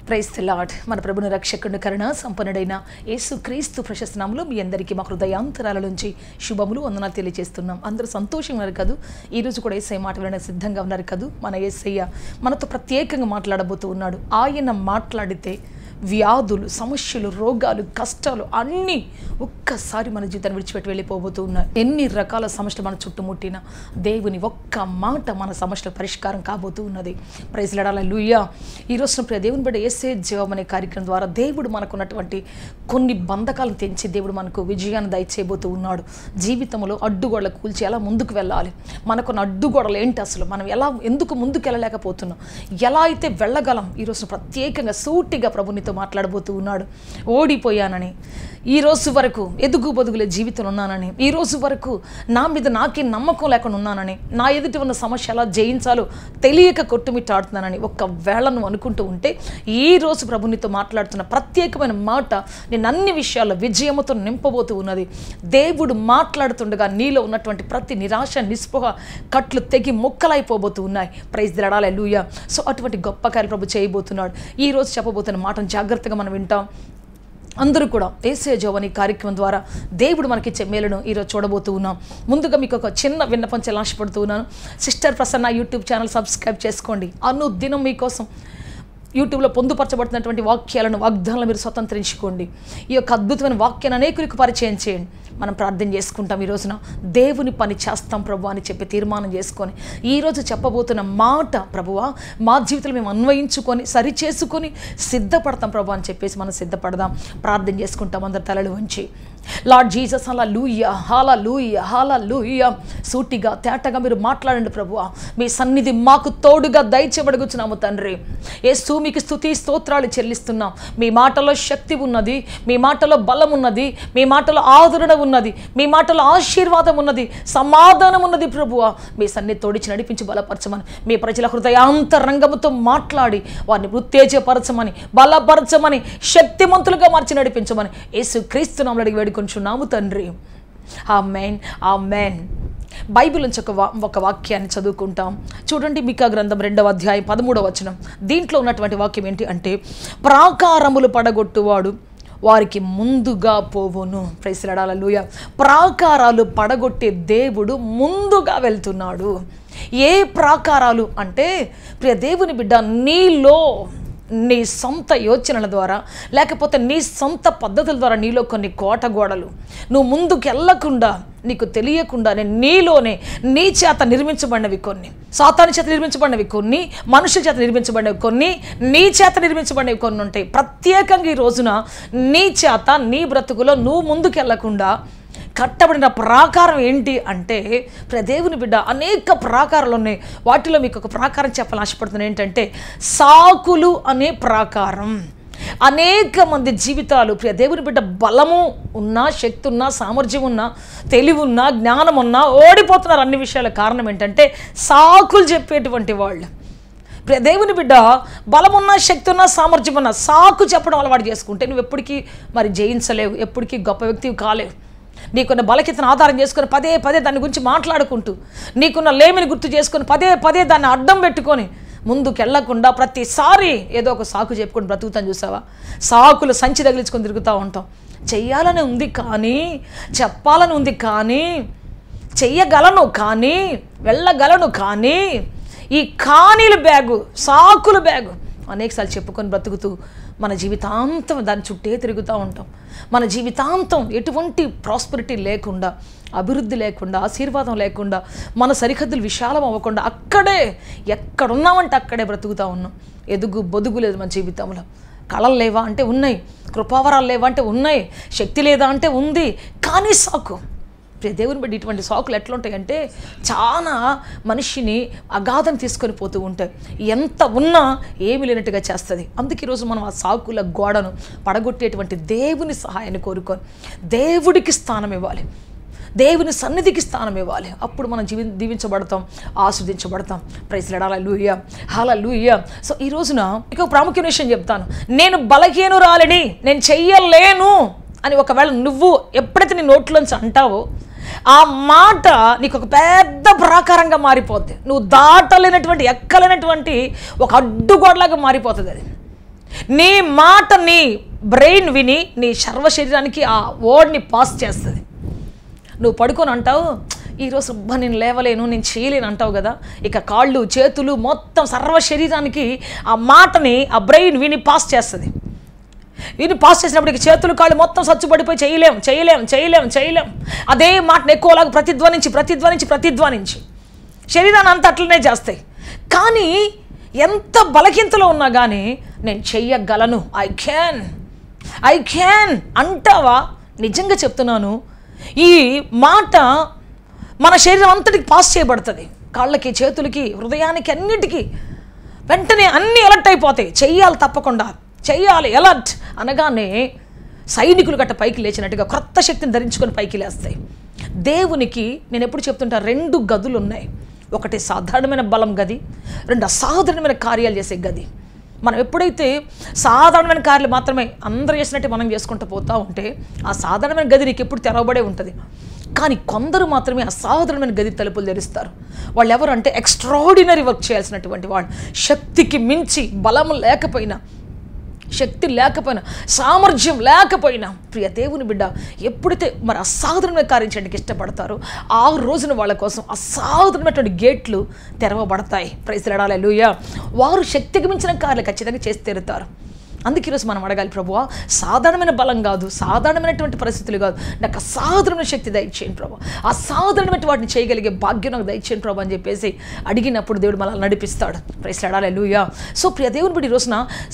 price lord మన ప్రభుని రక్షకుని కరుణ సంపన్నుడైన యేసు క్రీస్తు ప్రశస్తనాములు మీ అందరికీ మా హృదయాంతరాల నుంచి శుభములు వందనాలు తెలియజేస్తున్నాం అందరూ సంతోషంగా ఉన్నారు కదూ ఈరోజు కూడా ఏసై మాట వినడానికి సిద్ధంగా ఉన్నారు కదూ మన ఏసయ్య మనతో ప్రత్యేకంగా మాట్లాడబోతూ ఉన్నాడు ఆయన మాట్లాడితే వ్యాధులు సమస్యలు రోగాలు కష్టాలు అన్నీ ఒక్కసారి మన జీవితాన్ని విడిచిపెట్టి వెళ్ళిపోబోతూ ఉన్నాయి ఎన్ని రకాల సమస్యలు మన చుట్టుముట్టిన దేవుని ఒక్క మాట మన సమస్యల పరిష్కారం కాబోతూ ఉన్నది ప్రైజ్లడాల లూయా ఈరోజు ప్రియ దేవుని బిడ్డ ఏసే జీవం అనే కార్యక్రమం ద్వారా దేవుడు మనకున్నటువంటి కొన్ని బంధకాలను తెంచి దేవుడు మనకు విజయాన్ని దయచేయబోతూ ఉన్నాడు జీవితంలో అడ్డుగోడలు కూల్చి ఎలా ముందుకు వెళ్ళాలి మనకున్న అడ్డుగోడలు ఏంటి అసలు మనం ఎలా ఎందుకు ముందుకు వెళ్ళలేకపోతున్నాం ఎలా అయితే వెళ్ళగలం ఈరోజు ప్రత్యేకంగా సూటిగా ప్రభు నీతో మాట్లాడబోతూ ఉన్నాడు ఓడిపోయానని ఈ రోజు వరకు ఎదుగు బదుగులే జీవితంలో ఉన్నానని ఈ రోజు వరకు నా మీద నాకే నమ్మకం లేకుండా ఉన్నానని నా ఎదుటి ఉన్న సమస్య ఎలా జయించాలో తెలియక కొట్టుమిట్టాడుతున్నానని ఒక్క వేళ నువ్వు అనుకుంటూ ఉంటే ఈ రోజు ప్రభు నీతో మాట్లాడుతున్న ప్రత్యేకమైన మాట నేను అన్ని విషయాల్లో విజయముతో నింపబోతూ ఉన్నది దేవుడు మాట్లాడుతుండగా నీలో ఉన్నటువంటి ప్రతి నిరాశ నిస్పృహ కట్లు తెగి ముక్కలైపోబోతూ ఉన్నాయి ప్రైజ్ దిరడాలే లూయ సో అటువంటి గొప్ప కార్య ప్రభు చేయబోతున్నాడు ఈ రోజు చెప్పబోతున్న మాటను జాగ్రత్తగా మనం వింటాం అందరూ కూడా ఏసే జోవని కార్యక్రమం ద్వారా దేవుడు మనకిచ్చే మేలును ఈరోజు చూడబోతూ ఉన్నాం ముందుగా మీకు ఒక చిన్న విన్నపం చాలా ఆశపడుతూ ఉన్నాను sister Prasanna YouTube channel subscribe చేసుకోండి అనుదినం మీకోసం యూట్యూబ్లో పొందుపరచబడుతున్నటువంటి వాక్యాలను వాగ్దానాలు మీరు స్వతంత్రించుకోండి ఈ యొక్క అద్భుతమైన వాక్యాన్ని అనేకులకు పరిచయం చేయండి మనం ప్రార్థన చేసుకుంటాం ఈ రోజున దేవుని పని చేస్తాం ప్రభు అని చెప్పి తీర్మానం చేసుకొని ఈరోజు చెప్పబోతున్న మాట ప్రభువా మా జీవితంలో మేము అన్వయించుకొని సరి చేసుకొని సిద్ధపడతాం ప్రభు అని చెప్పేసి మనం సిద్ధపడదాం ప్రార్థన చేసుకుంటాం అందరు తలలు వంచి లార్డ్ జీసస్ అలా లూయ హాల లూయ హాల లూయ సూటిగా తేటగా మీరు మాట్లాడండి ప్రభువా మీ సన్నిధి మాకు తోడుగా దయచేబడుగుచున్నాము తండ్రి ఏ మీకు స్థుతి స్తోత్రాలు చెల్లిస్తున్నాం మీ మాటలో శక్తి ఉన్నది మీ మాటలో బలం ఉన్నది మీ మాటలో ఆదరణ ఉన్నది మీ మాటలో ఆశీర్వాదం ఉన్నది సమాధానం ఉన్నది ప్రభువా మీ సన్నిధి తోడిచి నడిపించి బలపరచమని మీ ప్రజల హృదయాంతరంగముతో మాట్లాడి వారిని ఉత్తేజపరచమని బలపరచమని శక్తిమంతులుగా మార్చి నడిపించమని యేసు క్రీస్తునాములు అడిగి వేడుకొంచున్నాము తండ్రి ఆ మెయిన్ ఆ మెయిన్ బైబిల్ నుంచి ఒక వా ఒక వాక్యాన్ని చదువుకుంటాం చూడండి మికా గ్రంథం రెండవ అధ్యాయం పదమూడవ వచనం దీంట్లో ఉన్నటువంటి వాక్యం ఏంటి అంటే ప్రాకారములు పడగొట్టువాడు వారికి ముందుగా పోవును ప్రైసిలడాలూయ ప్రాకారాలు పడగొట్టే దేవుడు ముందుగా వెళ్తున్నాడు ఏ ప్రాకారాలు అంటే ప్రియ దేవుని బిడ్డ నీలో నీ సొంత యోచనల ద్వారా లేకపోతే నీ సొంత పద్ధతుల ద్వారా నీలో కొన్ని కోట గోడలు నువ్వు ముందుకు వెళ్ళకుండా నీకు తెలియకుండానే నీలోనే నీ చేత నిర్మించబడినవి కొన్ని సాతాని చేత నిర్మించబడినవి కొన్ని మనుషుల చేత నిర్మించబడినవి కొన్ని నీ చేత నిర్మించబడినవి కొన్ని ఉంటాయి ప్రత్యేకంగా ఈ రోజున నీ చేత నీ బ్రతుకులో నువ్వు ముందుకు వెళ్ళకుండా కట్టబడిన ప్రాకారం ఏంటి అంటే దేవుని బిడ్డ అనేక ప్రాకారాలు ఉన్నాయి వాటిలో మీకు ఒక ప్రాకారం చెప్పాలని ఆశపడుతున్నాను ఏంటంటే సాకులు అనే ప్రాకారం అనేక మంది జీవితాలు ప్రియ దేవుని బిడ్డ బలము ఉన్నా శక్తి ఉన్నా సామర్థ్యం ఉన్నా తెలివి ఉన్నా జ్ఞానం ఉన్నా ఓడిపోతున్నారు అన్ని విషయాల కారణం ఏంటంటే సాకులు చెప్పేటువంటి వాళ్ళు ప్రియ దేవుని బిడ్డ బలమున్నా శక్తి ఉన్నా సామర్థ్యం ఉన్నా సాకు చెప్పడం అలవాటు చేసుకుంటే నువ్వు ఎప్పటికీ మరి జయించలేవు ఎప్పటికీ గొప్ప వ్యక్తివి కాలేవు నీకున్న బలకితను ఆధారం చేసుకొని పదే పదే దాని గురించి మాట్లాడుకుంటూ నీకున్న లేమిని గుర్తు చేసుకొని పదే పదే దాన్ని అడ్డం పెట్టుకొని ముందుకెళ్లకుండా ప్రతిసారి ఏదో ఒక సాకు చెప్పుకొని బ్రతుకుతాను చూసావా సాకులు సంచి తగిలించుకొని తిరుగుతూ ఉంటాం చెయ్యాలని ఉంది కానీ చెప్పాలని ఉంది కానీ చెయ్యగలను కానీ వెళ్ళగలను కానీ ఈ కానీల బ్యాగు సాకుల బ్యాగు అనేకసార్లు చెప్పుకొని బ్రతుకుతూ మన జీవితాంతం దాని చుట్టే తిరుగుతూ ఉంటాం మన జీవితాంతం ఎటువంటి ప్రాస్పరిటీ లేకుండా అభివృద్ధి లేకుండా ఆశీర్వాదం లేకుండా మన సరిహద్దులు విశాలం అవ్వకుండా అక్కడే ఎక్కడున్నామంటే అక్కడే బ్రతుకుతూ ఉన్నాం ఎదుగు బొదుగు లేదు మన జీవితంలో కళలు లేవా అంటే ఉన్నాయి కృపావరాలు లేవా అంటే ఉన్నాయి శక్తి లేదా అంటే ఉంది కానీ సాకు ప్రియ దేవుని బట్టి ఇటువంటి సాకులు ఎట్లా ఉంటాయంటే చాలా మనిషిని అగాధం తీసుకొని పోతూ ఉంటాయి ఎంత ఉన్నా ఏమి లేనట్టుగా చేస్తుంది అందుకే ఈరోజు మనం ఆ సాకుల గోడను పడగొట్టేటువంటి దేవుని సహాయాన్ని కోరుకొని దేవుడికి స్థానం ఇవ్వాలి దేవుని సన్నిధికి స్థానం ఇవ్వాలి అప్పుడు మనం జీవి దీవించబడతాం ఆస్వాదించబడతాం ప్రైజ్లడాల లూయ హాల లూయ సో ఈ రోజున మీకు ఒక ప్రాముఖ్యమైన విషయం చెప్తాను నేను బలహీనురాలిని నేను చెయ్యలేను అని ఒకవేళ నువ్వు ఎప్పుడైతే నీ నోట్లోంచి అంటావో ఆ మాట నీకు ఒక పెద్ద ప్రాకారంగా మారిపోద్ది నువ్వు దాటలేనటువంటి ఎక్కలేనటువంటి ఒక అడ్డుగోడలాగా మారిపోతుంది అది నీ మాట నీ బ్రెయిన్ విని నీ సర్వ శరీరానికి ఆ వర్డ్ని పాస్ చేస్తుంది నువ్వు పడుకొని అంటావు ఈరోజు అబ్బా నేను లేవలేను నేను చేయలేను అంటావు కదా ఇక కాళ్ళు చేతులు మొత్తం సర్వ శరీరానికి ఆ మాటని ఆ బ్రెయిన్ విని పాస్ చేస్తుంది విని పాస్ చేసినప్పుడు ఇక చేతులు కాళ్ళు మొత్తం సచ్చుపడిపోయి చేయలేం చేయలేం చేయలేం చేయలేం అదే మాటను ఎక్కువలాగా ప్రతిధ్వనించి ప్రతిధ్వనించి ప్రతిధ్వనించి శరీరాన్ని అంతా అట్లనే చేస్తాయి కానీ ఎంత బలహీనతలో ఉన్నా కానీ నేను చెయ్యగలను ఐ క్యాన్ ఐ క్యాన్ అంటావా నిజంగా చెప్తున్నాను ఈ మాట మన శరీరం అంతటికి పాస్ చేయబడుతుంది కాళ్ళకి చేతులకి హృదయానికి అన్నిటికీ వెంటనే అన్నీ అలర్ట్ అయిపోతాయి చెయ్యాలి తప్పకుండా చెయ్యాలి అలర్ట్ అనగానే సైనికులు గట్ట పైకి లేచినట్టుగా క్రొత్త శక్తిని ధరించుకొని పైకి లేస్తాయి దేవునికి నేను ఎప్పుడు చెప్తుంటా రెండు గదులు ఉన్నాయి ఒకటి సాధారణమైన బలం గది రెండు అసాధారణమైన కార్యాలు చేసే గది మనం ఎప్పుడైతే సాధారణమైన కార్యాలు మాత్రమే అందరూ చేసినట్టు మనం చేసుకుంటూ పోతా ఉంటే ఆ సాధారణమైన గది నీకు ఎప్పుడు తెరవబడే ఉంటుంది కానీ కొందరు మాత్రమే అసాధారణమైన గది తలుపులు తెరుస్తారు వాళ్ళు ఎవరు అంటే ఎక్స్ట్రాడినరీ వర్క్ చేయాల్సినటువంటి వాళ్ళు శక్తికి మించి బలము లేకపోయినా శక్తి లేకపోయినా సామర్థ్యం లేకపోయినా ప్రియ దేవుని బిడ్డ ఎప్పుడైతే మరి అసాధారణమైన కార్యం చేయడానికి ఇష్టపడతారో ఆ రోజున వాళ్ళ కోసం అసాధారణమైనటువంటి గేట్లు తెరవబడతాయి ప్రైజ్లాడాలి లూయ వారు శక్తికి మించిన కార్యాలు ఖచ్చితంగా చేసి తీరుతారు అందుకే ఈరోజు మనం అడగాలి ప్రభువా సాధారణమైన బలం కాదు సాధారణమైనటువంటి పరిస్థితులు కాదు నాకు అసాధారణమైన శక్తి దయచేయండి ప్రభు అసాధారణమైన వాటిని చేయగలిగే భాగ్యం నాకు దయచేయండి ప్రభు అని చెప్పేసి అడిగినప్పుడు దేవుడు మనల్ని నడిపిస్తాడు ప్రైస్లాడాలి లూయా సో ప్రియ దేవుని బిడ్డ ఈ రోజున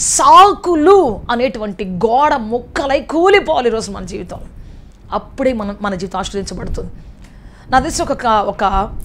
సాకులు అనేటువంటి గోడ ముక్కలై కూలిపోవాలి ఈరోజు మన జీవితం అప్పుడే మనం మన జీవితం ఆశ్రయించబడుతుంది నా తెలిసి ఒక క- ఒక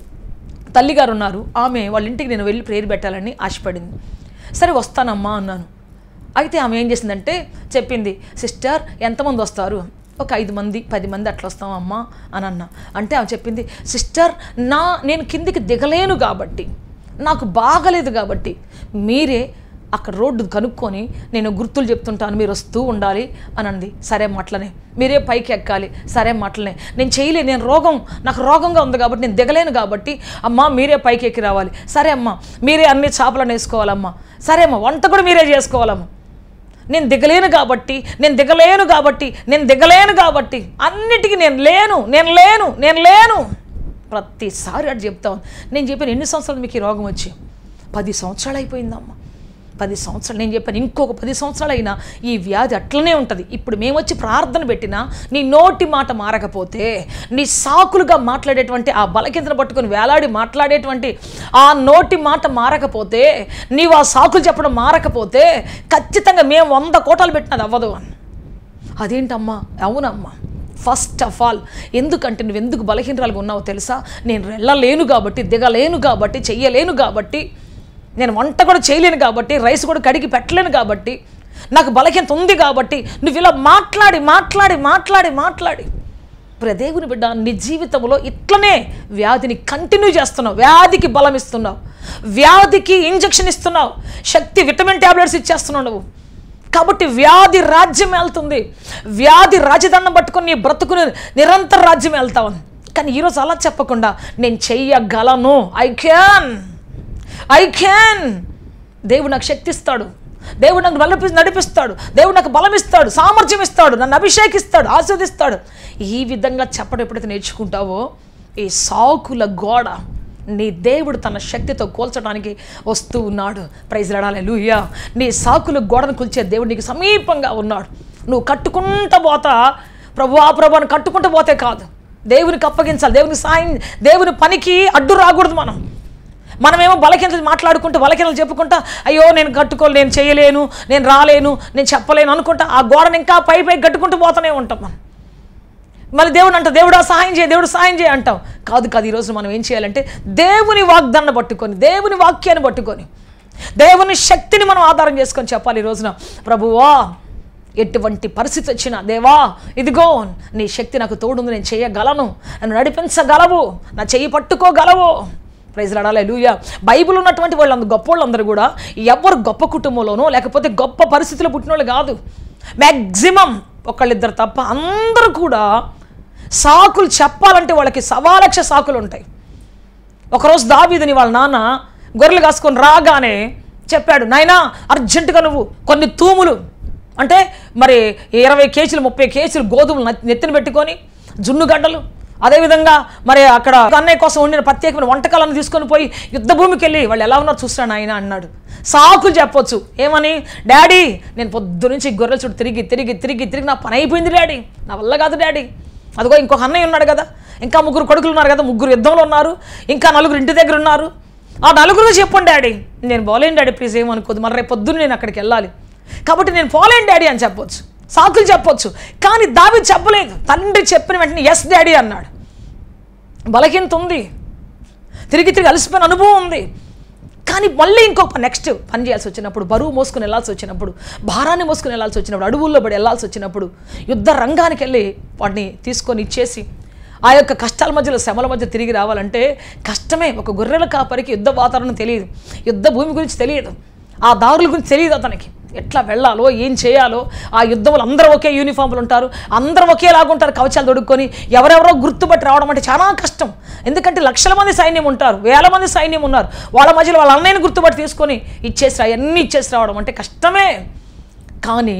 తల్లిగారు ఉన్నారు ఆమె వాళ్ళ ఇంటికి నేను వెళ్ళి ప్రేరు పెట్టాలని ఆశపడింది సరే వస్తానమ్మా అన్నాను అయితే ఆమె ఏం చేసిందంటే చెప్పింది సిస్టర్ ఎంతమంది వస్తారు ఒక ఐదు మంది పది మంది అట్లా వస్తామమ్మా అని అన్న అంటే ఆమె చెప్పింది సిస్టర్ నా నేను కిందికి దిగలేను కాబట్టి నాకు బాగలేదు కాబట్టి మీరే అక్కడ రోడ్డు కనుక్కొని నేను గుర్తులు చెప్తుంటాను మీరు వస్తూ ఉండాలి అని అంది సరే మాటలనే మీరే పైకి ఎక్కాలి సరే మాటలనే నేను చేయలేను నేను రోగం నాకు రోగంగా ఉంది కాబట్టి నేను దిగలేను కాబట్టి అమ్మా మీరే పైకి ఎక్కి రావాలి సరే అమ్మా మీరే అన్ని చేపలను వేసుకోవాలమ్మా సరే అమ్మా వంట కూడా మీరే చేసుకోవాలమ్మా నేను దిగలేను కాబట్టి నేను దిగలేను కాబట్టి నేను దిగలేను కాబట్టి అన్నిటికీ నేను లేను నేను లేను నేను లేను ప్రతిసారి అటు చెప్తాను నేను చెప్పాను ఎన్ని సంవత్సరాలు మీకు ఈ రోగం వచ్చి పది సంవత్సరాలు అయిపోయిందమ్మా పది సంవత్సరాలు నేను చెప్పాను ఇంకొక పది సంవత్సరాలు అయినా ఈ వ్యాధి అట్లనే ఉంటుంది ఇప్పుడు మేము వచ్చి ప్రార్థన పెట్టినా నీ నోటి మాట మారకపోతే నీ సాకులుగా మాట్లాడేటువంటి ఆ బలకింతను పట్టుకొని వేలాడి మాట్లాడేటువంటి ఆ నోటి మాట మారకపోతే నీవు ఆ సాకులు చెప్పడం మారకపోతే ఖచ్చితంగా మేము వంద కోటాలు పెట్టినది అవ్వదు అని అదేంటమ్మా అవునమ్మా ఫస్ట్ ఆఫ్ ఆల్ ఎందుకంటే నువ్వు ఎందుకు బలహీనరాలుగా ఉన్నావో తెలుసా నేను వెళ్ళలేను కాబట్టి దిగలేను కాబట్టి చెయ్యలేను కాబట్టి నేను వంట కూడా చేయలేను కాబట్టి రైస్ కూడా కడిగి పెట్టలేను కాబట్టి నాకు బలహీనత ఉంది కాబట్టి నువ్వు ఇలా మాట్లాడి మాట్లాడి మాట్లాడి మాట్లాడి ప్రియ దేవుని బిడ్డ నీ జీవితంలో ఇట్లనే వ్యాధిని కంటిన్యూ చేస్తున్నావు వ్యాధికి బలం ఇస్తున్నావు వ్యాధికి ఇంజెక్షన్ ఇస్తున్నావు శక్తి విటమిన్ ట్యాబ్లెట్స్ ఇచ్చేస్తున్నావు నువ్వు కాబట్టి వ్యాధి రాజ్యం వెళ్తుంది వ్యాధి రాజదండం పట్టుకొని నీ బ్రతుకుని నిరంతర రాజ్యం వెళ్తావు కానీ ఈరోజు అలా చెప్పకుండా నేను చెయ్యగలను ఐ క్యాన్ ఐ క్యాన్ దేవుడు నాకు శక్తి ఇస్తాడు దేవుడు నాకు నడిపి నడిపిస్తాడు దేవుడు నాకు బలం ఇస్తాడు సామర్థ్యం ఇస్తాడు నన్ను అభిషేకిస్తాడు ఆస్వాదిస్తాడు ఈ విధంగా చెప్పడం ఎప్పుడైతే నేర్చుకుంటావో ఈ సాకుల గోడ నీ దేవుడు తన శక్తితో కోల్చడానికి వస్తూ ఉన్నాడు ప్రైజ్ లడాలి లూయా నీ సాకుల గోడను కూల్చే దేవుడు నీకు సమీపంగా ఉన్నాడు నువ్వు కట్టుకుంటా పోతా ప్రభు ఆ ప్రభు అని కట్టుకుంటూ పోతే కాదు దేవునికి అప్పగించాలి దేవునికి సాయం దేవుని పనికి అడ్డు రాకూడదు మనం మనమేమో బలహీనతలు మాట్లాడుకుంటూ బలహీనతలు చెప్పుకుంటా అయ్యో నేను కట్టుకోలేను నేను చేయలేను నేను రాలేను నేను చెప్పలేను అనుకుంటా ఆ గోడను ఇంకా పై పై కట్టుకుంటూ పోతూనే ఉంటాం మనం మళ్ళీ దేవుడు అంట దేవుడా సహాయం చేయ దేవుడు సహాయం చేయ అంటాం కాదు కాదు ఈరోజు మనం ఏం చేయాలంటే దేవుని వాగ్దాన్ని పట్టుకొని దేవుని వాక్యాన్ని పట్టుకొని దేవుని శక్తిని మనం ఆధారం చేసుకొని చెప్పాలి ఈ రోజున ప్రభువా ఎటువంటి పరిస్థితి వచ్చినా దేవా ఇదిగో నీ శక్తి నాకు తోడుంది నేను చేయగలను నన్ను నడిపించగలవు నా చెయ్యి పట్టుకోగలవు ప్రైజ్ లడాలే లూయా బైబిల్ ఉన్నటువంటి వాళ్ళందరూ గొప్ప వాళ్ళందరూ కూడా ఎవరు గొప్ప కుటుంబంలోనో లేకపోతే గొప్ప పరిస్థితిలో పుట్టిన వాళ్ళు కాదు మ్యాక్సిమం ఒకళ్ళిద్దరు తప్ప అందరూ కూడా సాకులు చెప్పాలంటే వాళ్ళకి సవాలక్ష సాకులు ఉంటాయి ఒకరోజు దావీదని వాళ్ళ నాన్న గొర్రెలు కాసుకొని రాగానే చెప్పాడు నాయనా అర్జెంటుగా నువ్వు కొన్ని తూములు అంటే మరి ఇరవై కేజీలు ముప్పై కేజీలు గోధుమలు నెత్తి- నెత్తిన పెట్టుకొని జున్ను గడ్డలు అదేవిధంగా మరి అక్కడ అన్నయ్య కోసం వండిన ప్రత్యేకమైన వంటకాలను తీసుకొని పోయి యుద్ధ భూమికి వెళ్ళి వాళ్ళు ఎలా ఉన్నారు చూస్తాను ఆయన అన్నాడు సాకులు చెప్పొచ్చు ఏమని డాడీ నేను పొద్దు నుంచి గొర్రెల చుట్టూ తిరిగి తిరిగి తిరిగి తిరిగి నా పని అయిపోయింది డాడీ నా వల్ల కాదు డాడీ అదిగో ఇంకొక అన్నయ్య ఉన్నాడు కదా ఇంకా ముగ్గురు కొడుకులు ఉన్నారు కదా ముగ్గురు యుద్ధంలో ఉన్నారు ఇంకా నలుగురు ఇంటి దగ్గర ఉన్నారు ఆ నలుగురు చెప్పండి డాడీ నేను పోలేను డాడీ ప్లీజ్ ఏమనుకోదు మరి రేపు పొద్దున్న నేను అక్కడికి వెళ్ళాలి కాబట్టి నేను పోలేను డాడీ అని చెప్పొచ్చు సాకులు చెప్పొచ్చు కానీ దావి చెప్పలేదు తండ్రి చెప్పిన వెంటనే ఎస్ డాడీ అన్నాడు బలహీనత ఉంది తిరిగి తిరిగి అలసిపోయిన అనుభవం ఉంది కానీ మళ్ళీ ఇంకొక నెక్స్ట్ పని చేయాల్సి వచ్చినప్పుడు బరువు మోసుకుని వెళ్ళాల్సి వచ్చినప్పుడు భారాన్ని మోసుకుని వెళ్ళాల్సి వచ్చినప్పుడు అడవుల్లో పడి వెళ్ళాల్సి వచ్చినప్పుడు యుద్ధ రంగానికి వెళ్ళి వాటిని తీసుకొని ఇచ్చేసి ఆ యొక్క కష్టాల మధ్యలో శ్రమల మధ్య తిరిగి రావాలంటే కష్టమే ఒక గొర్రెల కాపరికి యుద్ధ వాతావరణం తెలియదు యుద్ధ భూమి గురించి తెలియదు ఆ దారుల గురించి తెలియదు అతనికి ఎట్లా వెళ్ళాలో ఏం చేయాలో ఆ యుద్ధంలో అందరూ ఒకే యూనిఫామ్లు ఉంటారు అందరూ ఒకేలాగా ఉంటారు కవచాలు తొడుక్కొని ఎవరెవరో గుర్తుపట్టి రావడం అంటే చాలా కష్టం ఎందుకంటే లక్షల మంది సైన్యం ఉంటారు వేల మంది సైన్యం ఉన్నారు వాళ్ళ మధ్యలో వాళ్ళ అన్నయ్యని గుర్తుపట్టి తీసుకొని ఇచ్చేసి రా అన్నీ ఇచ్చేసి రావడం అంటే కష్టమే కానీ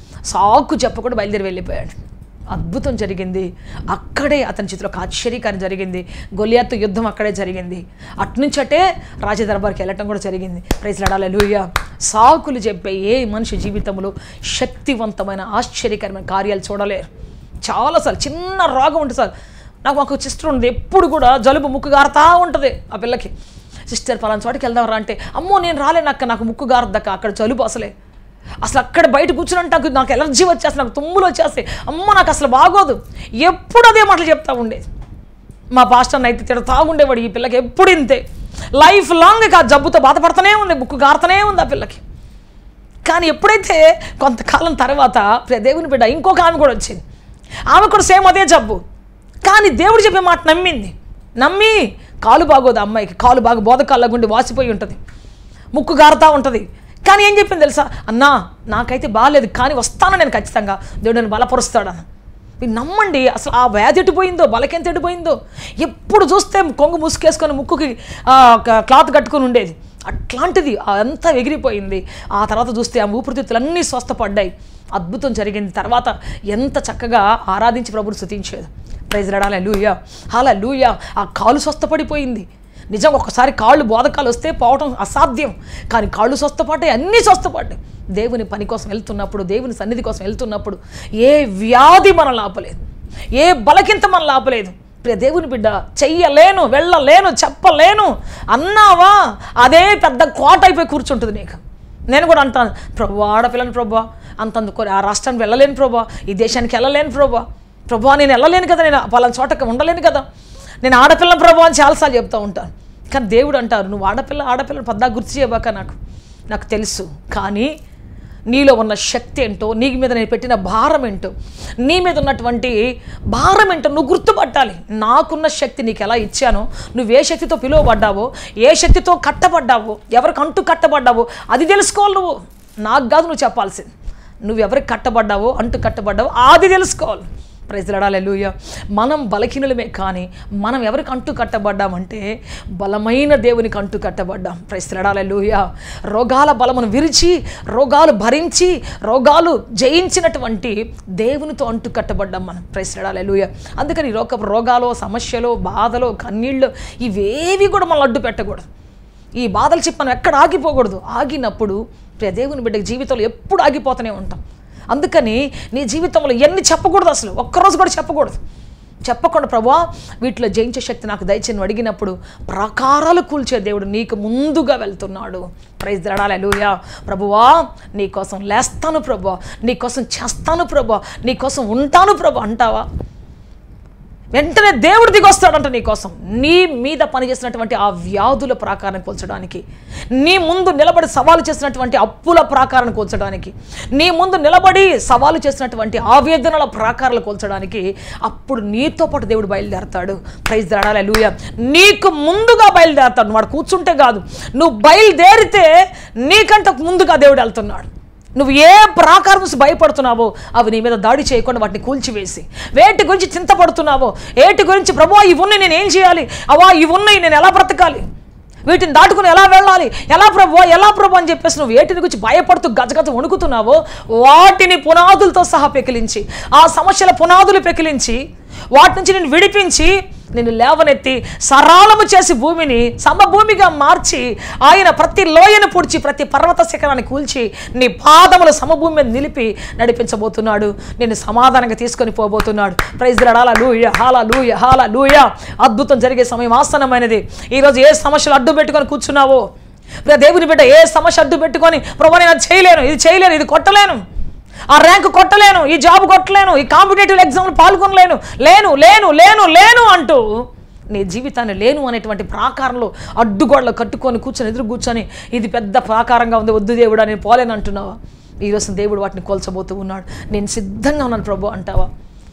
సాకు చెప్పకుండా బయలుదేరి వెళ్ళిపోయాడు అద్భుతం జరిగింది అక్కడే అతని చేతిలో ఒక ఆశ్చర్యకారం జరిగింది గొలియాతు యుద్ధం అక్కడే జరిగింది అట్నుంచి అటే రాజదర్బార్కి వెళ్ళటం కూడా జరిగింది ప్రైజ్ లడాలి లూయ సాకులు చెప్పే ఏ మనిషి జీవితంలో శక్తివంతమైన ఆశ్చర్యకరమైన కార్యాలు చూడలేరు చాలాసార్లు చిన్న రోగం ఉంటుంది సార్ నాకు ఒక సిస్టర్ ఉంది ఎప్పుడు కూడా జలుబు ముక్కు గారుతా ఉంటుంది ఆ పిల్లకి సిస్టర్ పలానా చోటికి వెళ్దాం రా అంటే అమ్మో నేను రాలేనక్క నాకు ముక్కు గారద్దక్క అక్కడ జలుబు అసలే అసలు అక్కడ బయట కూర్చుని నాకు నాకు ఎలర్జీ వచ్చేస్తే నాకు తుమ్ములు వచ్చేస్తాయి అమ్మ నాకు అసలు బాగోదు ఎప్పుడు అదే మాటలు చెప్తా ఉండేది మా పాస్టర్ అయితే తిడతా ఉండేవాడు ఈ పిల్లకి ఎప్పుడు ఇంతే లైఫ్ లాంగ్ ఇక ఆ జబ్బుతో బాధపడుతూనే ఉంది ముక్కు గారుతూనే ఉంది ఆ పిల్లకి కానీ ఎప్పుడైతే కొంతకాలం తర్వాత ప్రియ దేవుని బిడ్డ ఇంకొక ఆమె కూడా వచ్చింది ఆమె కూడా సేమ్ అదే జబ్బు కానీ దేవుడు చెప్పే మాట నమ్మింది నమ్మి కాలు బాగోదు ఆ అమ్మాయికి కాలు బాగా బోధకాల్లో గుండి వాసిపోయి ఉంటుంది ముక్కు గారుతా ఉంటుంది కానీ ఏం చెప్పింది తెలుసా అన్నా నాకైతే బాగాలేదు కానీ వస్తాను నేను ఖచ్చితంగా దేవుడు నన్ను బలపరుస్తాడన్న మీరు నమ్మండి అసలు ఆ వ్యాధి ఎటుపోయిందో బలకెంత ఎటుపోయిందో ఎప్పుడు చూస్తే కొంగు ముసుకేసుకొని ముక్కుకి ఆ, ఒక క్లాత్ కట్టుకొని ఉండేది అట్లాంటిది అంతా ఎగిరిపోయింది ఆ తర్వాత చూస్తే ఆ ఊపిరితిత్తులన్నీ స్వస్థపడ్డాయి అద్భుతం జరిగింది తర్వాత ఎంత చక్కగా ఆరాధించి ప్రభుని స్థుతించేది ప్రైజ్ రడాల లూయా హాల లూయా ఆ కాలు స్వస్థపడిపోయింది నిజం ఒక్కసారి కాళ్ళు బోధకాలు వస్తే పోవటం అసాధ్యం కానీ కాళ్ళు స్వస్థపడ్డాయి అన్నీ స్వస్థపడ్డాయి దేవుని పని కోసం వెళ్తున్నప్పుడు దేవుని సన్నిధి కోసం వెళ్తున్నప్పుడు ఏ వ్యాధి మనం ఆపలేదు ఏ బలకింత మనం ఆపలేదు ప్రియ దేవుని బిడ్డ చెయ్యలేను వెళ్ళలేను చెప్పలేను అన్నావా అదే పెద్ద కోట అయిపోయి కూర్చుంటుంది నీకు నేను కూడా అంటాను ప్రభు ఆడపిల్లని ప్రభా అంతందు ఆ రాష్ట్రానికి వెళ్ళలేను ప్రభా ఈ దేశానికి వెళ్ళలేను ప్రభా ప్రభా నేను వెళ్ళలేను కదా నేను పలానా చోటకి ఉండలేను కదా నేను ఆడపిల్ల ప్రభు అని చాలాసార్లు చెప్తూ ఉంటాను కానీ దేవుడు అంటారు నువ్వు ఆడపిల్ల ఆడపిల్లని పద్దా గుర్తు చేయబాక నాకు నాకు తెలుసు కానీ నీలో ఉన్న శక్తి ఏంటో నీ మీద నేను పెట్టిన భారం ఏంటో నీ మీద ఉన్నటువంటి భారం ఏంటో నువ్వు గుర్తుపట్టాలి నాకున్న శక్తి నీకు ఎలా ఇచ్చానో నువ్వు ఏ శక్తితో పిలువబడ్డావో ఏ శక్తితో కట్టబడ్డావో ఎవరికి అంటూ కట్టబడ్డావో అది తెలుసుకోవాలి నువ్వు నాకు కాదు నువ్వు చెప్పాల్సింది నువ్వు ఎవరికి కట్టబడ్డావో అంటూ కట్టబడ్డావో అది తెలుసుకోవాలి ప్రైజ్లాడాలి లూయ మనం బలహీనులమే కానీ మనం ఎవరికి అంటూ కట్టబడ్డామంటే బలమైన దేవునికి అంటూ కట్టబడ్డాం ప్రైజ్లాడాలి లూయ రోగాల బలమును విరిచి రోగాలు భరించి రోగాలు జయించినటువంటి దేవునితో అంటూ కట్టబడ్డాం మనం ప్రైజ్లాడాలి లూయ అందుకని రోగ రోగాలు సమస్యలు బాధలు కన్నీళ్ళు ఇవేవి కూడా మనం అడ్డు పెట్టకూడదు ఈ బాధలు చెప్పి మనం ఎక్కడ ఆగిపోకూడదు ఆగినప్పుడు ప్రియ దేవుని బిడ్డ జీవితంలో ఎప్పుడు ఆగిపోతూనే ఉంటాం అందుకని నీ జీవితంలో ఎన్ని చెప్పకూడదు అసలు ఒక్కరోజు కూడా చెప్పకూడదు చెప్పకుండా ప్రభా వీటిలో జయించే శక్తి నాకు దయచేసి అడిగినప్పుడు ప్రాకారాలు కూల్చే దేవుడు నీకు ముందుగా వెళ్తున్నాడు ప్రైజ్ దడాలే లూయా ప్రభువా నీకోసం లేస్తాను ప్రభా నీకోసం చేస్తాను ప్రభా నీకోసం ఉంటాను ప్రభా అంటావా వెంటనే దేవుడు దిగొస్తాడంట నీ కోసం నీ మీద పనిచేసినటువంటి ఆ వ్యాధుల ప్రాకారం కూల్చడానికి నీ ముందు నిలబడి సవాలు చేసినటువంటి అప్పుల ప్రాకారం కూల్చడానికి నీ ముందు నిలబడి సవాలు చేసినటువంటి ఆవేదనల ప్రాకారాలు కూల్చడానికి అప్పుడు నీతో పాటు దేవుడు బయలుదేరతాడు ప్రైజ్ దడాలి లూయ నీకు ముందుగా బయలుదేరతాడు వాడు కూర్చుంటే కాదు నువ్వు బయలుదేరితే నీకంటే ముందుగా దేవుడు వెళ్తున్నాడు నువ్వు ఏ ప్రాకారం నుంచి భయపడుతున్నావో అవి నీ మీద దాడి చేయకుండా వాటిని కూల్చివేసి వేటి గురించి చింతపడుతున్నావో ఏటి గురించి ప్రభు ఇవి ఉన్నాయి నేను ఏం చేయాలి అవా ఇవి ఉన్నాయి నేను ఎలా బ్రతకాలి వీటిని దాటుకుని ఎలా వెళ్ళాలి ఎలా ప్రభు ఎలా ప్రభు అని చెప్పేసి నువ్వు వేటిని గురించి భయపడుతూ గజగజ వణుకుతున్నావో వాటిని పునాదులతో సహా పెకిలించి ఆ సమస్యల పునాదులు పెకిలించి వాటి నుంచి నేను విడిపించి నిన్ను లేవనెత్తి సరాలము చేసి భూమిని సమభూమిగా మార్చి ఆయన ప్రతి లోయను పుడిచి ప్రతి పర్వత శిఖరాన్ని కూల్చి నీ పాదములు సమభూమి మీద నిలిపి నడిపించబోతున్నాడు నిన్ను సమాధానంగా తీసుకొని పోబోతున్నాడు ప్రైజ్ హాల లూయ హాల లూయ హాల లూయ అద్భుతం జరిగే సమయం ఆసనమైనది ఈరోజు ఏ సమస్యలు అడ్డు పెట్టుకొని కూర్చున్నావో ప్రియ దేవుని బిడ్డ ఏ సమస్య అడ్డు పెట్టుకొని ప్రభు నేను అది చేయలేను ఇది చేయలేను ఇది కొట్టలేను ఆ ర్యాంక్ కొట్టలేను ఈ జాబ్ కొట్టలేను ఈ కాంపిటేటివ్ ఎగ్జామ్లు పాల్గొనలేను లేను లేను లేను లేను అంటూ నీ జీవితాన్ని లేను అనేటువంటి ప్రాకారంలో అడ్డుగోడలు కట్టుకొని కూర్చొని ఎదురు కూర్చొని ఇది పెద్ద ప్రాకారంగా ఉంది వద్దు దేవుడా నేను పోలేను అంటున్నావా ఈరోజు దేవుడు వాటిని కోల్చబోతూ ఉన్నాడు నేను సిద్ధంగా ఉన్నాను ప్రభు అంటావా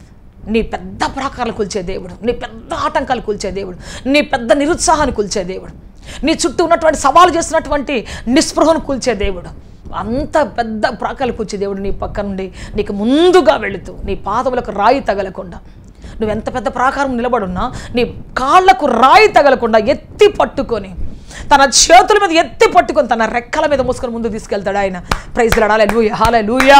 నీ పెద్ద ప్రాకారాలు కూల్చే దేవుడు నీ పెద్ద ఆటంకాలు కూల్చే దేవుడు నీ పెద్ద నిరుత్సాహాన్ని కూల్చే దేవుడు నీ చుట్టూ ఉన్నటువంటి సవాలు చేస్తున్నటువంటి నిస్పృహను కూల్చే దేవుడు అంత పెద్ద ప్రాకారాలు కూల్చే దేవుడు నీ పక్క నుండి నీకు ముందుగా వెళుతూ నీ పాదములకు రాయి తగలకుండా నువ్వు ఎంత పెద్ద ప్రాకారం నిలబడున్నా నీ కాళ్ళకు రాయి తగలకుండా ఎత్తి పట్టుకొని తన చేతుల మీద ఎత్తి పట్టుకొని తన రెక్కల మీద మూసుకొని ముందు తీసుకెళ్తాడు ఆయన ప్రైజ్ లడాలే లూయ హాలే లూయా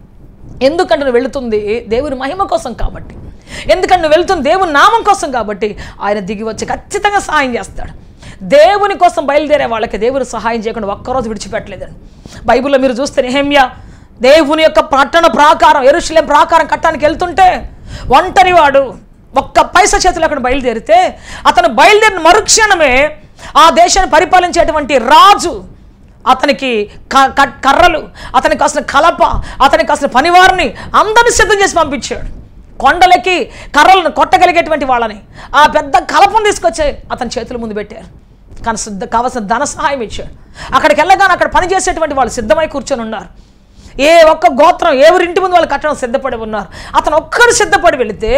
ఎందుకంటే నువ్వు వెళుతుంది దేవుని మహిమ కోసం కాబట్టి ఎందుకంటే నువ్వు వెళ్తుంది దేవుని నామం కోసం కాబట్టి ఆయన దిగి వచ్చి ఖచ్చితంగా సహాయం చేస్తాడు దేవుని కోసం బయలుదేరే వాళ్ళకి దేవుని సహాయం చేయకుండా ఒక్కరోజు విడిచిపెట్టలేదండి బైబిల్లో మీరు చూస్తే నెహమ్య దేవుని యొక్క పట్టణ ప్రాకారం ఎరుశలేం ప్రాకారం కట్టడానికి వెళ్తుంటే ఒంటరి వాడు ఒక్క పైస చేతులు అక్కడ బయలుదేరితే అతను బయలుదేరిన మరుక్షణమే ఆ దేశాన్ని పరిపాలించేటువంటి రాజు అతనికి క- క- కర్రలు అతనికి కాసిన కలప అతనికి కాసిన పనివారిని అందరిని సిద్ధం చేసి పంపించాడు కొండలకి కర్రలను కొట్టగలిగేటువంటి వాళ్ళని ఆ పెద్ద కలపను తీసుకొచ్చి అతని చేతుల ముందు పెట్టారు కానీ సిద్ధ కావాల్సిన ధన సహాయం ఇచ్చాడు అక్కడికి వెళ్ళగానే అక్కడ పనిచేసేటువంటి వాళ్ళు సిద్ధమై కూర్చొని ఉన్నారు ఏ ఒక్క గోత్రం ఎవరింటి ముందు వాళ్ళు కట్టడం సిద్ధపడి ఉన్నారు అతను ఒక్కడు సిద్ధపడి వెళితే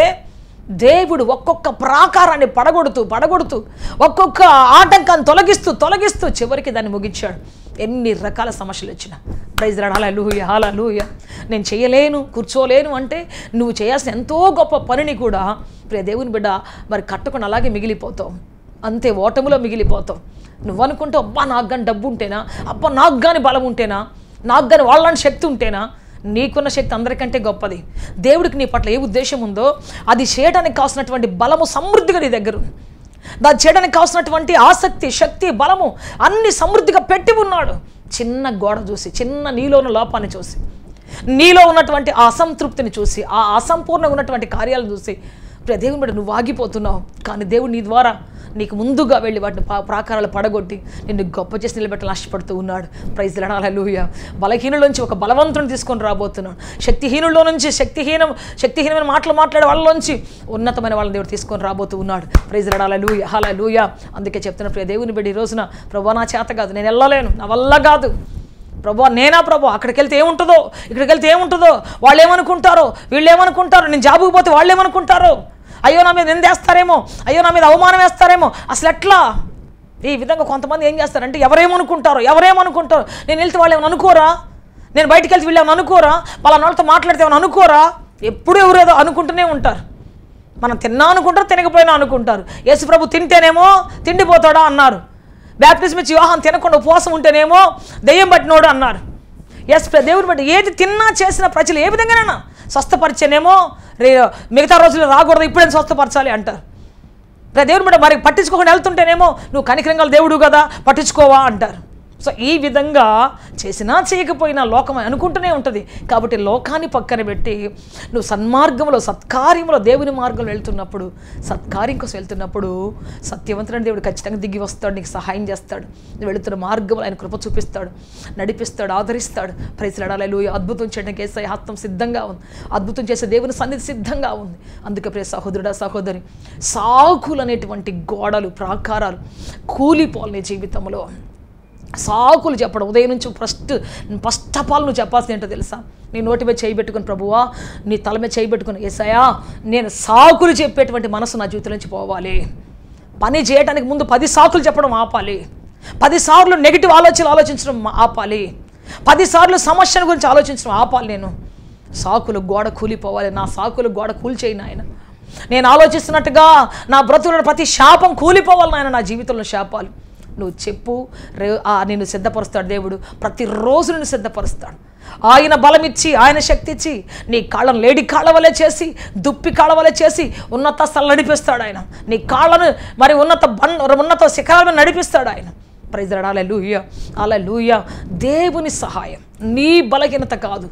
దేవుడు ఒక్కొక్క ప్రాకారాన్ని పడగొడుతూ పడగొడుతూ ఒక్కొక్క ఆటంకాన్ని తొలగిస్తూ తొలగిస్తూ చివరికి దాన్ని ముగించాడు ఎన్ని రకాల సమస్యలు వచ్చినా ప్రైజ్ రాడాల లూయ హాల లూయ నేను చేయలేను కూర్చోలేను అంటే నువ్వు చేయాల్సిన ఎంతో గొప్ప పనిని కూడా ప్రియ దేవుని బిడ్డ మరి కట్టుకుని అలాగే మిగిలిపోతావు అంతే ఓటములో మిగిలిపోతావు నువ్వు అనుకుంటావు అబ్బా నాకు కానీ డబ్బు ఉంటేనా అబ్బా నాకు కానీ బలం ఉంటేనా నాకు కానీ వాళ్ళని శక్తి ఉంటేనా నీకున్న శక్తి అందరికంటే గొప్పది దేవుడికి నీ పట్ల ఏ ఉద్దేశం ఉందో అది చేయడానికి కావాల్సినటువంటి బలము సమృద్ధిగా నీ దగ్గర ఉంది దాన్ని చేయడానికి కావాల్సినటువంటి ఆసక్తి శక్తి బలము అన్ని సమృద్ధిగా పెట్టి ఉన్నాడు చిన్న గోడ చూసి చిన్న నీలో ఉన్న లోపాన్ని చూసి నీలో ఉన్నటువంటి ఆ అసంతృప్తిని చూసి ఆ అసంపూర్ణంగా ఉన్నటువంటి కార్యాలను చూసి ప్రియ దేవుని బిడ్డ నువ్వు ఆగిపోతున్నావు కానీ దేవుడు నీ ద్వారా నీకు ముందుగా వెళ్ళి వాటిని పా- ప్రాకారాలు పడగొట్టి నిన్ను గొప్ప చేసి నిలబెట్టాలని ఆశపడుతూ ఉన్నాడు ప్రైజ్ లూయ బలహీనుల నుంచి ఒక బలవంతుని తీసుకొని రాబోతున్నాడు శక్తిహీనుల్లో నుంచి శక్తిహీనం శక్తిహీనమైన మాటలు మాట్లాడే వాళ్ళలోంచి ఉన్నతమైన వాళ్ళని దేవుడు తీసుకొని రాబోతూ ఉన్నాడు ప్రైజ్ లూయ హల లూయ అందుకే చెప్తున్న ప్రియ దేవుని బిడ్డ ఈ రోజున ప్రభా నా చేత కాదు నేను వెళ్ళలేను నా వల్ల కాదు ప్రభా నేనా ప్రభా అక్కడికి వెళ్తే ఏముంటుందో ఇక్కడికి వెళ్తే ఏముంటుందో వాళ్ళు ఏమనుకుంటారో వీళ్ళు ఏమనుకుంటారో నేను జాబుకు పోతే వాళ్ళు ఏమనుకుంటారో అయ్యో నా మీద నిందేస్తారేమో అయ్యో నా మీద అవమానం వేస్తారేమో అసలు ఎట్లా ఈ విధంగా కొంతమంది ఏం చేస్తారంటే ఎవరేమనుకుంటారో ఎవరేమనుకుంటారో నేను వెళ్తే వాళ్ళు ఏమైనా అనుకోరా నేను బయటికి వెళ్తే వీళ్ళు ఏమైనా అనుకోరా వాళ్ళ వాళ్ళతో మాట్లాడితే ఏమైనా అనుకోరా ఎప్పుడు ఎవరేదో అనుకుంటూనే ఉంటారు మనం తిన్నా అనుకుంటారు తినకపోయినా అనుకుంటారు యేసుప్రభు తింటేనేమో తిండిపోతాడా అన్నారు బ్యాప్టిజం ఇచ్చి వివాహం తినకుండా ఉపవాసం ఉంటేనేమో దెయ్యం పట్టినోడు అన్నారు ఎస్ దేవుని బట్టి ఏది తిన్నా చేసిన ప్రజలు ఏ విధంగానైనా స్వస్థపరిచేనేమో రే మిగతా రోజులు రాకూడదు ఇప్పుడేం స్వస్థపరచాలి అంటారు రే దేవుని బట్టి మరి పట్టించుకోకుండా వెళ్తుంటేనేమో నువ్వు కనికరంగా దేవుడు కదా పట్టించుకోవా అంటారు సో ఈ విధంగా చేసినా చేయకపోయినా లోకం అనుకుంటూనే ఉంటుంది కాబట్టి లోకాన్ని పక్కన పెట్టి నువ్వు సన్మార్గంలో సత్కార్యంలో దేవుని మార్గంలో వెళ్తున్నప్పుడు సత్కార్యం కోసం వెళ్తున్నప్పుడు సత్యవంతుడైన దేవుడు ఖచ్చితంగా దిగి వస్తాడు నీకు సహాయం చేస్తాడు నువ్వు వెళుతున్న మార్గంలో ఆయన కృప చూపిస్తాడు నడిపిస్తాడు ఆదరిస్తాడు ప్రైస్లాడాలి అద్భుతం చేయడానికి ఏసై హస్తం సిద్ధంగా ఉంది అద్భుతం చేసే దేవుని సన్నిధి సిద్ధంగా ఉంది అందుకే ప్రియ సహోదరుడా సహోదరి సాకులు అనేటువంటి గోడలు ప్రాకారాలు కూలిపోవాలి నీ జీవితంలో సాకులు చెప్పడం ఉదయం నుంచి ఫస్ట్ ఫస్ట్ ఆఫ్ ఆల్ నువ్వు చెప్పాల్సింది ఏంటో తెలుసా నీ నోటి మీద చేయి పెట్టుకుని ప్రభువా నీ తల మీద చేయి పెట్టుకుని ఏసయా నేను సాకులు చెప్పేటువంటి మనసు నా జీవితం నుంచి పోవాలి పని చేయడానికి ముందు పది సాకులు చెప్పడం ఆపాలి పదిసార్లు నెగిటివ్ ఆలోచనలు ఆలోచించడం ఆపాలి పదిసార్లు సమస్యల గురించి ఆలోచించడం ఆపాలి నేను సాకులు గోడ కూలిపోవాలి నా సాకులు గోడ కూల్చేయి నాయన నేను ఆలోచిస్తున్నట్టుగా నా బ్రతుకులో ప్రతి శాపం కూలిపోవాలి నాయన నా జీవితంలో శాపాలు నువ్వు చెప్పు రే ఆ నిన్ను సిద్ధపరుస్తాడు దేవుడు ప్రతిరోజు నిన్ను సిద్ధపరుస్తాడు ఆయన బలం ఇచ్చి ఆయన శక్తి ఇచ్చి నీ కాళ్ళను లేడి కాళ్ళ వలె చేసి దుప్పి కాళ్ళ వలె చేసి ఉన్నత స్థలం నడిపిస్తాడు ఆయన నీ కాళ్ళను మరి ఉన్నత బన్ ఉన్నత శిఖరాల మీద నడిపిస్తాడు ఆయన ప్రైజరాడు అలా లూయ అలా లూయ దేవుని సహాయం నీ బలహీనత కాదు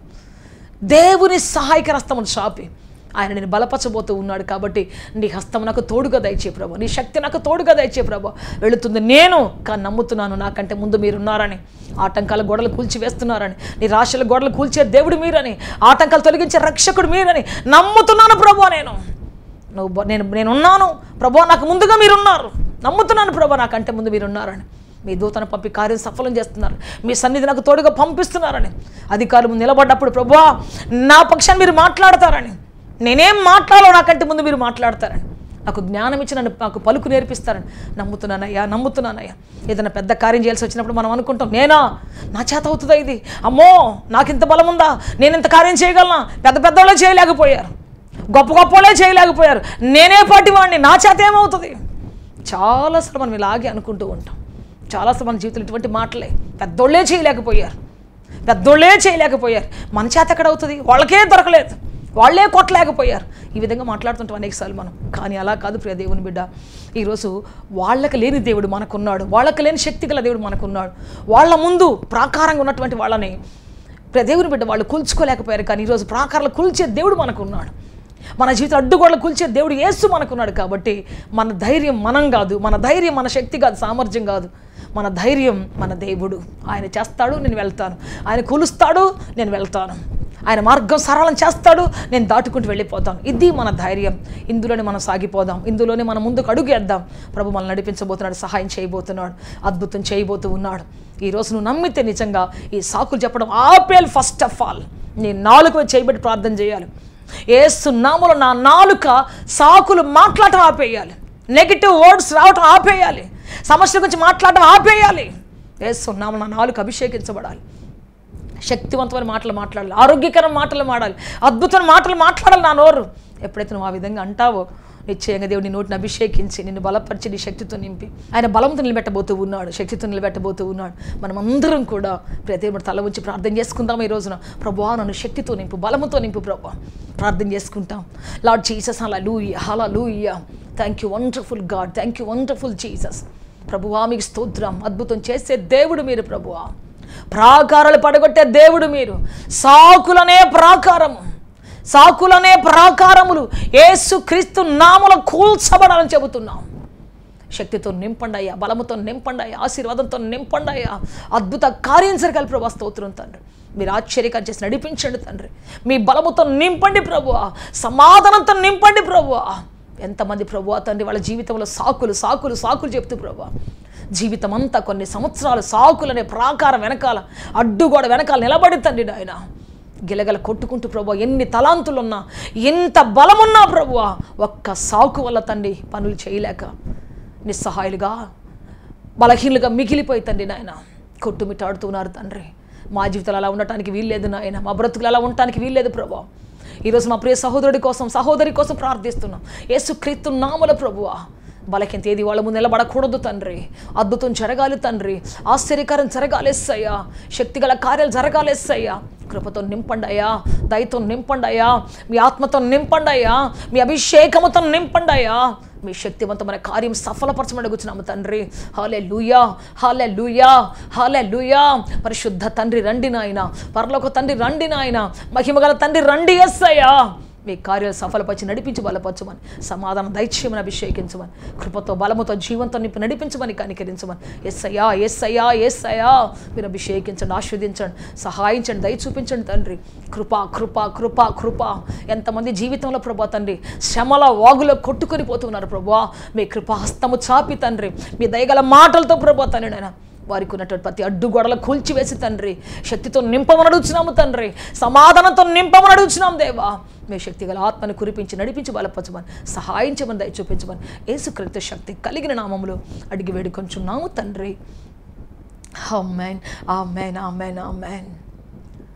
దేవుని సహాయక హస్తమును చాపి ఆయన నేను బలపరచబోతూ ఉన్నాడు కాబట్టి నీ హస్తం నాకు తోడుగా దయచే ప్రభు నీ శక్తి నాకు తోడుగా దయచే ప్రభు వెళుతుంది నేను కానీ నమ్ముతున్నాను నాకంటే ముందు మీరున్నారని ఆటంకాల గోడలు కూల్చి వేస్తున్నారని నీ రాశుల గోడలు కూల్చే దేవుడు మీరని ఆటంకాలు తొలగించే రక్షకుడు మీరని నమ్ముతున్నాను ప్రభు నేను నువ్వు బ- నేను నేనున్నాను ప్రభు నాకు ముందుగా మీరున్నారు నమ్ముతున్నాను ప్రభు నాకంటే ముందు మీరున్నారని మీ దూతను పంపి కార్యం సఫలం చేస్తున్నారు మీ సన్నిధి నాకు తోడుగా పంపిస్తున్నారని అధికారులు ముందు నిలబడ్డప్పుడు ప్రభువా నా పక్షాన్ని మీరు మాట్లాడతారని నేనేం మాట్లాడాలో నాకంటే ముందు మీరు మాట్లాడతారని నాకు జ్ఞానం ఇచ్చి నన్ను నాకు పలుకు నేర్పిస్తారని నమ్ముతున్నానయ్యా నమ్ముతున్నానయ్యా ఏదైనా పెద్ద కార్యం చేయాల్సి వచ్చినప్పుడు మనం అనుకుంటాం నేనా నా చేత అవుతుందా ఇది అమ్మో నాకు ఇంత బలం ఉందా నేను ఇంత కార్యం చేయగలనా పెద్ద పెద్దవాళ్ళే చేయలేకపోయారు గొప్ప గొప్పలే చేయలేకపోయారు నేనే పాటివాడిని నా చేత ఏమవుతుంది చాలాసార్లు మనం ఇలాగే అనుకుంటూ ఉంటాం చాలాసార్లు మన జీవితంలో ఇటువంటి మాటలే పెద్దోళ్ళే చేయలేకపోయారు పెద్దోళ్ళే చేయలేకపోయారు మన చేత ఎక్కడ అవుతుంది వాళ్ళకే దొరకలేదు వాళ్ళే కొట్టలేకపోయారు ఈ విధంగా మాట్లాడుతుంటాం అనేకసార్లు మనం కానీ అలా కాదు ప్రియ దేవుని బిడ్డ ఈరోజు వాళ్ళకి లేని దేవుడు మనకున్నాడు వాళ్ళకి లేని శక్తి గల దేవుడు మనకున్నాడు వాళ్ళ ముందు ప్రాకారంగా ఉన్నటువంటి వాళ్ళని ప్రియ దేవుని బిడ్డ వాళ్ళు కూల్చుకోలేకపోయారు కానీ ఈరోజు ప్రాకారాలు కూల్చే దేవుడు మనకున్నాడు మన జీవితం అడ్డుగోడలు కూల్చే దేవుడు యేసు మనకున్నాడు కాబట్టి మన ధైర్యం మనం కాదు మన ధైర్యం మన శక్తి కాదు సామర్థ్యం కాదు మన ధైర్యం మన దేవుడు ఆయన చేస్తాడు నేను వెళ్తాను ఆయన కూలుస్తాడు నేను వెళ్తాను ఆయన మార్గం సరళం చేస్తాడు నేను దాటుకుంటూ వెళ్ళిపోతాను ఇది మన ధైర్యం ఇందులోనే మనం సాగిపోదాం ఇందులోనే మనం ముందుకు అడుగేద్దాం ప్రభు మనల్ని నడిపించబోతున్నాడు సహాయం చేయబోతున్నాడు అద్భుతం చేయబోతూ ఉన్నాడు ఈరోజు నువ్వు నమ్మితే నిజంగా ఈ సాకులు చెప్పడం ఆపేయాలి ఫస్ట్ ఆఫ్ ఆల్ నీ నాలుగు చేయబెట్టి ప్రార్థన చేయాలి ఏసునామలో నా నాలుక సాకులు మాట్లాడటం ఆపేయాలి నెగిటివ్ వర్డ్స్ రావటం ఆపేయాలి సమస్య గురించి మాట్లాడటం ఆపేయాలి ఏసునామలో నా నాలుక అభిషేకించబడాలి శక్తివంతమైన మాటలు మాట్లాడాలి ఆరోగ్యకరమైన మాటలు మాడాలి అద్భుతమైన మాటలు మాట్లాడాలి నా నోరు ఎప్పుడైతే నువ్వు ఆ విధంగా అంటావో నిశ్చయంగా దేవుడు నీ నోటిని అభిషేకించి నిన్ను బలపరిచి నీ శక్తితో నింపి ఆయన బలంతో నిలబెట్టబోతూ ఉన్నాడు శక్తితో నిలబెట్టబోతూ ఉన్నాడు మనం అందరం కూడా ప్రతి తల ఉంచి ప్రార్థన చేసుకుందాం ఈ రోజున ప్రభువా నన్ను శక్తితో నింపు బలముతో నింపు ప్రభా ప్రార్థన చేసుకుంటాం లార్డ్ జీసస్ అలా alleluia hallelujah thank you wonderful God thank you wonderful Jesus ప్రభువా మీకు స్తోత్రం అద్భుతం చేసే దేవుడు మీరు ప్రభువా ప్రాకారాలు పడగొట్టే దేవుడు మీరు సాకులనే ప్రాకారము సాకులనే ప్రాకారములు యేసు క్రీస్తు నామల కూల్చబడాలని చెబుతున్నాం శక్తితో నింపండి అయ్యా బలముతో నింపండి అయ్యా ఆశీర్వాదంతో నింపండి అయ్యా అద్భుత కార్యం జరగాలి ప్రభా స్తోత్రం తండ్రి మీరు ఆశ్చర్యకరం చేసి నడిపించండి తండ్రి మీ బలముతో నింపండి ప్రభు సమాధానంతో నింపండి ప్రభు ఎంతమంది ప్రభు తండ్రి వాళ్ళ జీవితంలో సాకులు సాకులు సాకులు చెప్తూ ప్రభు జీవితం అంతా కొన్ని సంవత్సరాలు సాకులనే ప్రాకారం వెనకాల అడ్డుగోడ వెనకాల నిలబడి తండ్రి నాయన గిలగల కొట్టుకుంటూ ప్రభు ఎన్ని తలాంతులున్నా ఎంత బలమున్నా ప్రభు ఒక్క సాకు వల్ల తండ్రి పనులు చేయలేక నిస్సహాయులుగా బలహీనులుగా మిగిలిపోయి తండ్రి నాయన కొట్టుమిట్టాడుతున్నారు తండ్రి మా జీవితాలు అలా ఉండటానికి వీల్లేదు నాయన మా బ్రతుకులు అలా ఉండటానికి వీల్లేదు ప్రభు ఈరోజు మా ప్రియ సహోదరుడి కోసం సహోదరి కోసం ప్రార్థిస్తున్నాం యేసుక్రీస్తు నామల ప్రభువా బలకింత ఏది వాళ్ళ ముందు నిలబడకూడదు తండ్రి అద్భుతం జరగాలి తండ్రి ఆశ్చర్యకరం జరగాలేసయ్యా శక్తిగల కార్యాలు జరగాలేసయ్యా కృపతో నింపండి అయ్యా దయతో నింపండి అయ్యా మీ ఆత్మతో నింపండి అయ్యా మీ అభిషేకముతో నింపండి అయ్యా మీ శక్తివంతమైన కార్యం సఫలపరచమని అడుగుతున్నాము తండ్రి హాలే లూయా హాలే లూయా హాలే లూయా పరిశుద్ధ తండ్రి రండి నాయన పరలోక తండ్రి రండి నాయన మహిమగల తండ్రి రండి ఎస్ అయ్యా మీ కార్యాలు సఫలపరిచి నడిపించి బలపరచమని సమాధానం దైత్యమని అభిషేకించమని కృపతో బలముతో జీవంతో నింపి నడిపించమని కనికరించమని ఎస్ అయ్యా ఎస్ అయ్యా ఎస్ అయ్యా మీరు అభిషేకించండి ఆస్వాదించండి సహాయించండి దయ చూపించండి తండ్రి కృప కృప కృప కృప ఎంతమంది జీవితంలో ప్రభా తండ్రి శ్రమల వాగులో కొట్టుకొని పోతున్నారు ప్రభా మీ కృపాహస్తము చాపి తండ్రి మీ దయగల మాటలతో ప్రభా తండ్రి నాయన వారికి ఉన్నటువంటి ప్రతి అడ్డుగోడలు కూల్చివేసి తండ్రి శక్తితో నింపమని అడుగుచున్నాము తండ్రి సమాధానంతో నింపమని అడుగుచున్నాం దేవా మీ శక్తి గల ఆత్మను కురిపించి నడిపించి బలపరచమని సహాయించమని దయ చూపించమని యేసుక్రీస్తు శక్తి కలిగిన నామములో అడిగి వేడుకొంచున్నాము తండ్రి amen amen amen amen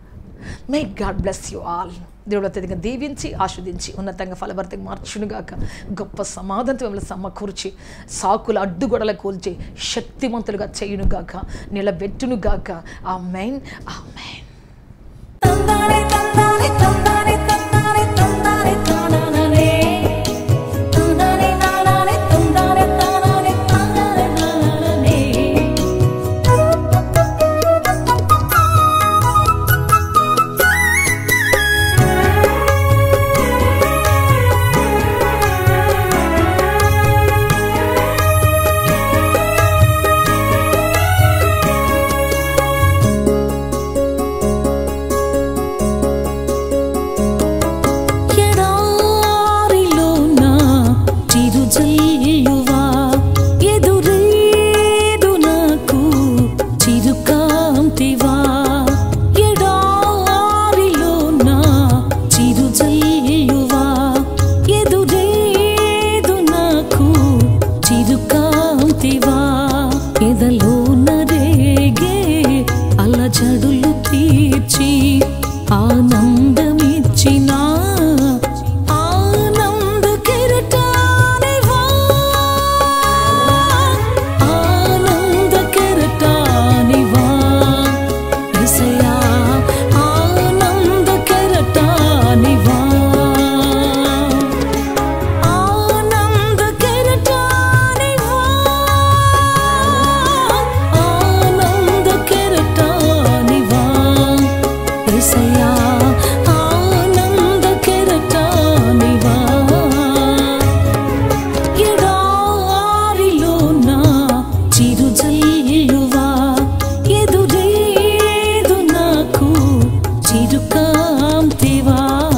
may God bless you all దేవుడు అత్యధికంగా దీవించి ఆస్వాదించి ఉన్నతంగా ఫలభరితంగా మార్చునుగాక గొప్ప సమాధానంతో మిమ్మల్ని సమకూర్చి సాకుల అడ్డుగొడల కూల్చి శక్తిమంతులుగా చేయునుగాక నిలబెట్టునుగాక ఆ మెయిన్ ఆ మెయిన్ తందానే తందానే తందానే తందానే తందానే తానానే తందానే నానానే తందానే తానానే తానానే నానానే ఎడారిలో నా చిరుజల్లువా ఎదురేదు నాకు చిరుకాంతివా ఎడారిలో నా చిరుజల్లువా ఎదురేదు నాకు చిరుకాంతివా ఎదలో నరేగే అలజడులు తీర్చి ఆనందమిచ్చినా ఆనంద కెరటానివా ఆనంద కెరటానివా యేసయ్యా ఆనంద కెరటానివా ఆనంద కెరటానివా ఆనంద కెరటానివా యేసయ్యా ఆనంద కెరటానివా ఎడారిలో నా చిరుజల్లువా ఎదురేదు నాకు చిరుకాంతివా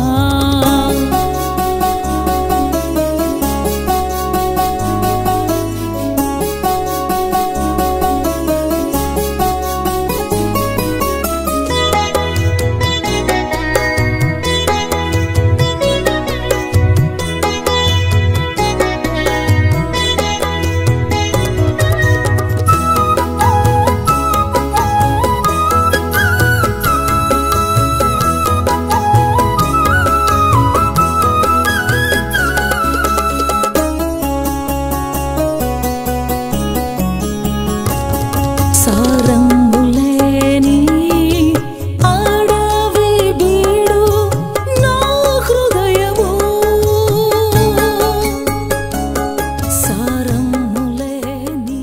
సారంగులేని అడవి బీడు నా హృదయము సారంగులేని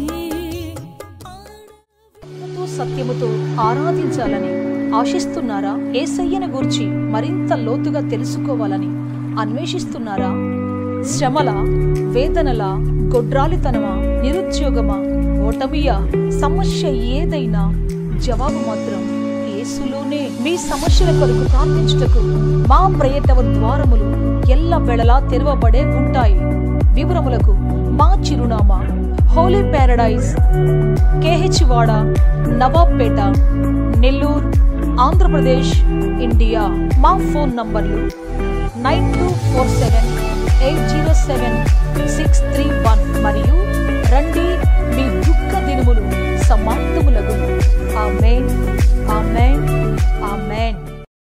ఆత్మతో సత్యముతో ఆరాధించాలని ఆశిస్తున్నారా ఏసయ్యను గూర్చి మరింత లోతుగా తెలుసుకోవాలని అన్వేషిస్తున్నారా శ్రమల వేదనల గొడ్రాలితనమా నిరుద్యోగమా ఓటమియా సమస్య ఏదైనా జవాబు మాత్రం యేసులోనే మీ సమస్యల కొరకు ప్రార్థించుటకు మా ప్రయత్న ద్వారములు ఎల్ల వేళలా తెరవబడే ఉంటాయి వివరములకు మా చిరునామా హోలీ ప్యారడైజ్ కేహెచ్ వాడ నవాబ్పేట నెల్లూరు ఆంధ్రప్రదేశ్ ఇండియా మా ఫోన్ నంబర్లు nine two four seven eight zero seven six three one మరియు